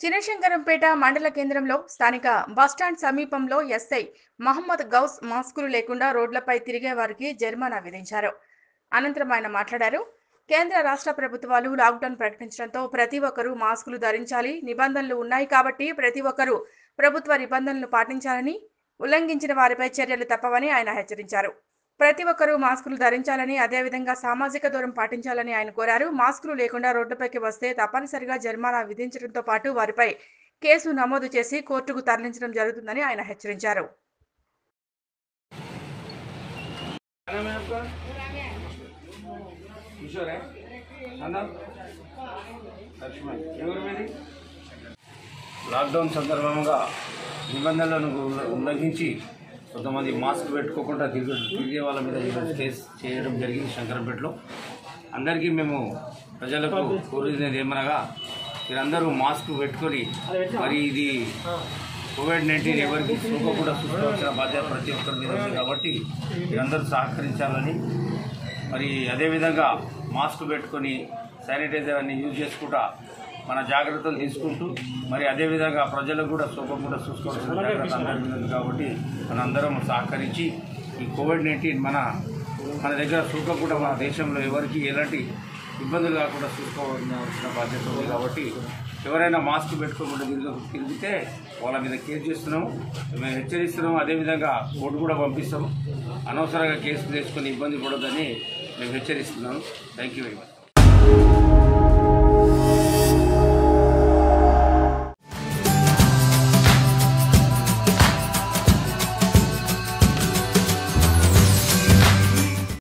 చినశంకరంపేట మండల కేంద్రంలో స్థానిక బస్టాండ్ సమీపంలో ఎస్ఐ మహమ్మద్ గౌస్ మాస్కులు లేకుండా రోడ్లపై తిరిగే వారికి జరిమానా విధించారు అనంతరం ఆయన మాట్లాడారు కేంద్ర రాష్ట్ర ప్రభుత్వాలు లాక్డౌన్ ప్రకటించడంతో ప్రతి ఒక్కరూ మాస్కులు ధరించాలి నిబంధనలు ఉన్నాయి కాబట్టి ప్రతి ఒక్కరూ ప్రభుత్వ నిబంధనలు పాటించాలని ఉల్లంఘించిన వారిపై చర్యలు తప్పవని ఆయన హెచ్చరించారు ప్రతి ఒక్కరూ మాస్కులు ధరించాలని అదేవిధంగా సామాజిక దూరం పాటించాలని ఆయన కోరారు మాస్కులు లేకుండా రోడ్డుపైకి వస్తే తప్పనిసరిగా జరిమానా విధించడంతో పాటు వారిపై కేసు నమోదు చేసి కోర్టుకు తరలించడం జరుగుతుందని ఆయన హెచ్చరించారు क्या नाम है आपका किशोर है खाना లక్ష్మణ్ ఎవరు మీది లాక్డౌన్ సందర్భంగా నిబంధనలను ఉల్ల- ఉల్లంఘించి కొంతమంది మాస్క్ పెట్టుకోకుండా తిరిగి తిరిగే వాళ్ళ మీద ఈరోజు కేసు చేయడం జరిగింది శంకరంపేటలో అందరికీ మేము ప్రజలకు కోరేది ఏమనగా మీరందరూ మాస్క్ పెట్టుకొని మరి ఇది కోవిడ్ నైన్టీన్ ఎవరికి సోకకుండా చూసుకోవాల్సిన బాధ్యత ప్రతి ఒక్కరి మీద ఉంది కాబట్టి మీరందరూ సహకరించాలని మరి అదేవిధంగా మాస్క్ పెట్టుకొని శానిటైజర్ అన్ని యూజ్ చేసుకుంటా మన జాగ్రత్తలు తీసుకుంటూ మరి అదేవిధంగా ప్రజలకు కూడా సోకకుండా చూసుకోవాల్సిన జాగ్రత్త అందరి మీద ఉంది కాబట్టి మనందరం సహకరించి ఈ కోవిడ్ నైన్టీన్ మన మన దగ్గర సోకకుండా మన దేశంలో ఎవరికి ఎలాంటి ఇబ్బందులు కాకుండా చూసుకోవాల్సిన బాధ్యత ఉంది కాబట్టి ఎవరైనా మాస్క్ పెట్టుకోకుండా తిరిగి తిరిగితే వాళ్ళ మీద కేసు చేస్తున్నాము మేము హెచ్చరిస్తున్నాము అదేవిధంగా కోర్టు కూడా పంపిస్తాము అనవసరంగా కేసు తెచ్చుకొని ఇబ్బంది పడొద్దని మేము హెచ్చరిస్తున్నాము థ్యాంక్ యూ వెరీ మచ్